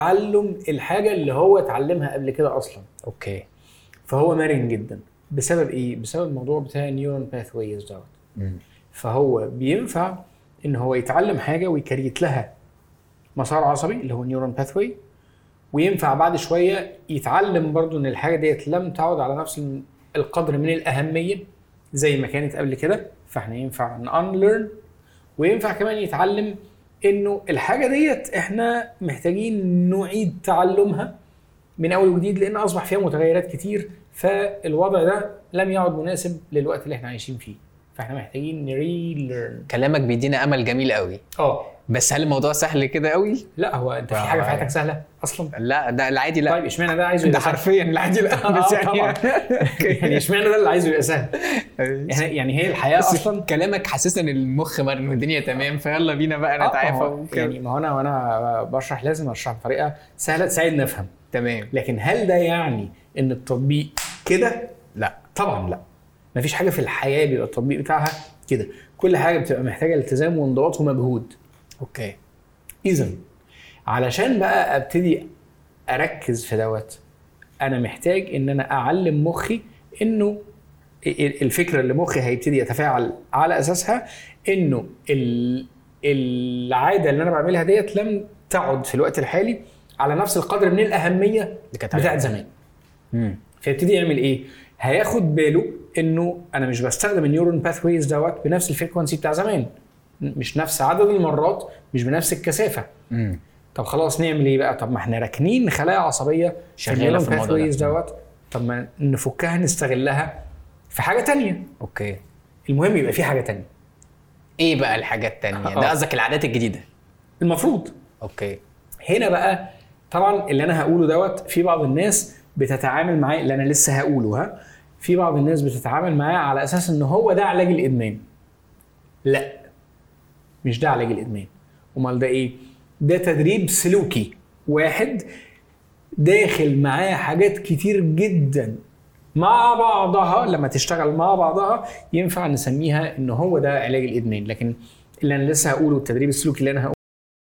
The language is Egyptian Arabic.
تعلم الحاجه اللي هو اتعلمها قبل كده اصلا اوكي فهو مرن جدا بسبب ايه بسبب الموضوع بتاع النيورون باثويز دوت مم. فهو بينفع ان هو يتعلم حاجه ويكريت لها مسار عصبي اللي هو نيورون باثوي وينفع بعد شويه يتعلم برضو ان الحاجه ديت لم تعد على نفس القدر من الاهميه زي ما كانت قبل كده فاحنا ينفع نانليرن وينفع كمان يتعلم انه الحاجه ديت احنا محتاجين نعيد تعلمها من اول وجديد لان اصبح فيها متغيرات كتير فالوضع ده لم يعد مناسب للوقت اللي احنا عايشين فيه فاحنا محتاجين نريليرن كلامك بيدينا امل جميل قوي اه بس هل الموضوع سهل كده قوي لا هو انت في حاجه في حياتك سهله اصلا لا ده العادي لا طيب اشمعنى ده عايزه ده يبقى سهل؟ حرفيا العادي لا آه، بس يعني طبعاً. يعني اشمعنى ده اللي عايزه يبقى سهل يعني يعني هي الحياه بس اصلا كلامك حسسني ان المخ مرن والدنيا تمام فيلا بينا بقى آه، ما نتعافى هو وكده. يعني ما هو انا وانا بشرح لازم اشرح بطريقه سهله تساعدنا نفهم تمام لكن هل ده يعني ان التطبيق كده؟ لا طبعا لا مفيش حاجه في الحياه بيبقى التطبيق بتاعها كده كل حاجه بتبقى محتاجه التزام وانضباط ومجهود اوكي اذا علشان بقى ابتدي اركز في دوت انا محتاج ان انا اعلم مخي انه ال- الفكره اللي مخي هيبتدي يتفاعل على اساسها انه ال- العاده اللي انا بعملها ديت لم تعد في الوقت الحالي على نفس القدر من الاهميه اللي كانت بتاعت عليها. زمان مم. فيبتدي يعمل ايه؟ هياخد باله انه انا مش بستخدم النيورون باثويز دوت بنفس الفريكونسي بتاع زمان مش نفس عدد المرات مش بنفس الكثافه مم. طب خلاص نعمل ايه بقى؟ طب ما احنا راكنين خلايا عصبيه شغالة في الموضوع ده. pathways دوت طب ما نفكها نستغلها في حاجه تانية اوكي المهم يبقى في حاجه تانية ايه بقى الحاجه التانية ده آه. قصدك العادات الجديده المفروض اوكي هنا بقى طبعا اللي انا هقوله دوت في بعض الناس بتتعامل معاه اللي انا لسه هقوله ها في بعض الناس بتتعامل معاه على اساس ان هو ده علاج الادمان لا مش ده علاج الادمان امال ده ايه ده تدريب سلوكي واحد داخل معاه حاجات كتير جدا مع بعضها لما تشتغل مع بعضها ينفع نسميها ان هو ده علاج الادمان لكن اللي انا لسه هقوله التدريب السلوكي اللي انا هقوله